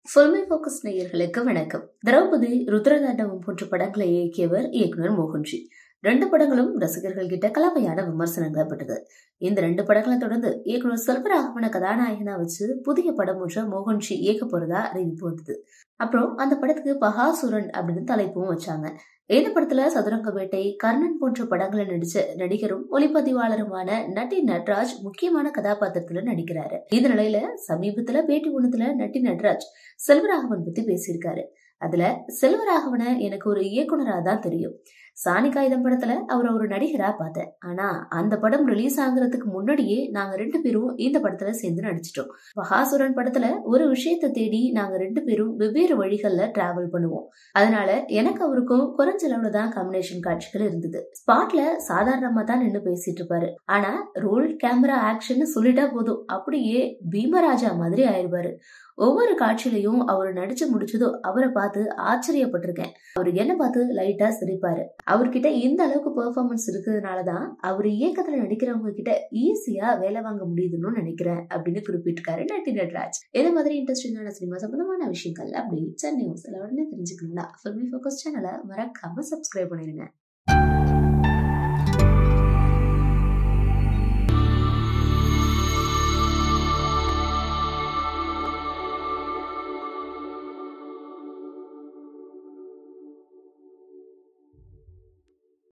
filmi focus நேயர்களுக்கு வணக்கம் திரௌபதி ருத்ரதாண்டவம் போன்ற படங்களை இயக்கியவர் இயக்குனர் மோகன்ஜி ரெண்டு படங்களும் ரசிகர்கள் கிட்ட கலவையான விமர்சனங்களை பெற்றது இந்த ரெண்டு படங்களை தொடர்ந்து இயக்குனர் செல்வராகவன கதாநாயகனா வச்சு புதிய படம் ஒன்றை மோகன்ஜி இயக்க போறதா அறிவிப்பு வந்தது அப்புறம் அந்த படத்துக்கு பகாசுரன் அப்படின்னு தலைப்பும் வச்சாங்க இந்த படத்துல சதுரங்க வேட்டை கர்ணன் போன்ற படங்களை நடிச்ச நடிகரும் ஒளிப்பதிவாளருமான நட்டி நட்ராஜ் முக்கியமான கதாபாத்திரத்துல நடிக்கிறாரு இந்த நிலையில சமீபத்துல பேட்டி ஒண்ணுத்துல நட்டி நட்ராஜ் செல்வராகவன் பத்தி பேசியிருக்காரு அதுல செல்வராகவனை எனக்கு ஒரு இயக்குனரா தான் தெரியும் சாணி காகிதம் படத்துல அவரை ஒரு நடிகரா பார்த்தேன் ஆனா அந்த படம் ரிலீஸ் ஆகுறதுக்கு முன்னாடியே நாங்க ரெண்டு பேரும் இந்த படத்துல சேர்ந்து நடிச்சிட்டோம் மகாசுரன் படத்துல ஒரு விஷயத்தை தேடி நாங்க ரெண்டு பேரும் வெவ்வேறு வழிகள்ல டிராவல் பண்ணுவோம் அதனால எனக்கு அவருக்கும் குறைஞ்ச அளவுல தான் காம்பினேஷன் காட்சிகள் இருந்தது ஸ்பாட்ல சாதாரணமா தான் நின்று பேசிட்டு இருப்பாரு ஆனா ரோல் கேமரா ஆக்ஷன் சொல்லிட்டா போதும் அப்படியே பீமராஜா மாதிரி ஆயிருவாரு ஒவ்வொரு காட்சியிலையும் அவர் நடிச்சு முடிச்சதோ அவரை பார்த்து ஆச்சரியப்பட்டிருக்கேன் அவர் என்ன பார்த்து லைட்டா சிரிப்பாரு அவர்கிட்ட இந்த அளவுக்கு பெர்ஃபார்மன்ஸ் இருக்கிறதுனாலதான் அவர் இயக்கத்துல நடிக்கிறவங்க கிட்ட ஈஸியா வேலை வாங்க முடியுதுன்னு நினைக்கிறேன் அப்படின்னு குறிப்பிட்டிருக்காரு நட்டி நட்ராஜ் இதே மாதிரி இன்ட்ரெஸ்டிங்கான சினிமா சம்பந்தமான விஷயங்கள் அப்படி சென்னை நியூஸ் உடனே தெரிஞ்சுக்கணும்னா ஃபில்மி ஃபோக்கஸ் சேனலை மறக்காம சப்ஸ்கிரைப் பண்ணிருங்க